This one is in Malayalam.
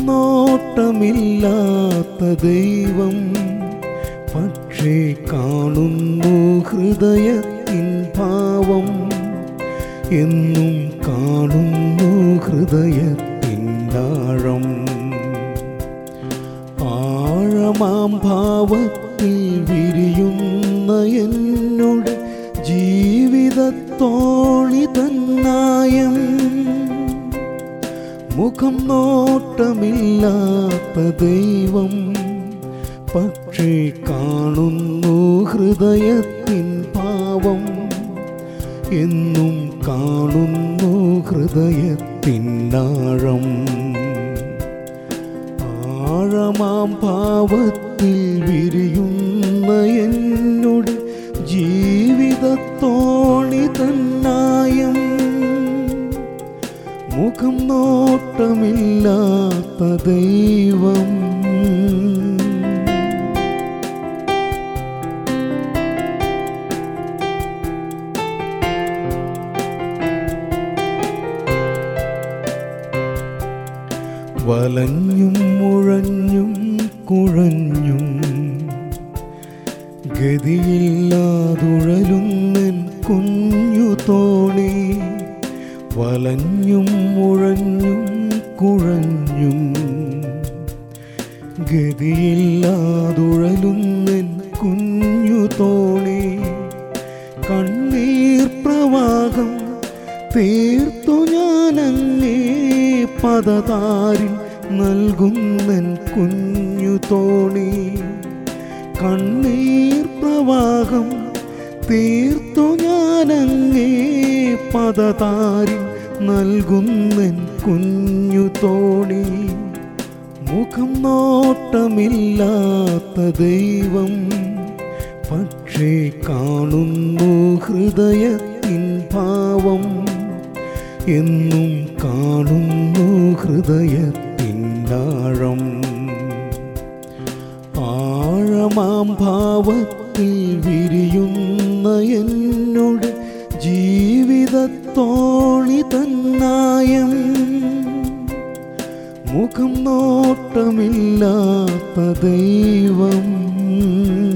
നോട്ടമില്ലാത്ത ദൈവം പക്ഷേ കാണുന്നു ഹൃദയത്തിൻ ഭാവം എന്നും കാണുന്നു ഹൃദയത്തിൻ ആഴം ആഴമാം ഭാവത്തിൽ വിരിയുന്ന എന്നോട് ജീവിതത്തോളി തന്നായം മുഖം നോട്ടമില്ലാത്ത ദൈവം പക്ഷേ കാണുന്നു ഹൃദയത്തിൻ ഭാവം എന്നും കാണുന്നു ഹൃദയത്തിൻ ആഴം ആഴമാം ഭാവത്തിൽ വിരിയുന്ന എന്നോട് ജീവിതത്തോണി തന്നായം മുഖം നോട്ടമില്ലാത്ത ദൈവം വലഞ്ഞും മുഴഞ്ഞും കുഴഞ്ഞും ഗതിയില്ലാതുഴലുന്നൻ കുഞ്ഞു തോണി വലഞ്ഞും മുഴഞ്ഞും കുഴഞ്ഞും ഗതിയില്ലാതുഴലുന്നൻ കുഞ്ഞു തോണി കണ്ണീർ പ്രവാഹം തീർത്തു ഞാനങ്ങേ പദതാരിൽ നൽകുന്നൻ കുഞ്ഞു തോണി കണ്ണീർ പ്രവാഹം തീർത്തു ഞാനങ്ങേ പദതാരിൽ നൽകുന്നൻ കുഞ്ഞു തോണി മുഖം നോട്ടമില്ലാത്ത ദൈവം പക്ഷേ കാണുന്നു ഹൃദയത്തിൻ ഭാവം എന്നും കാണുന്നു ഹൃദയത്തിൻ ആഴം ആഴമാം ഭാവത്തിൽ വിരിയുന്ന എന്നോട് ജീവിതത്തോളി തന്നായം മുഖം നോട്ടമില്ലാത്ത ദൈവം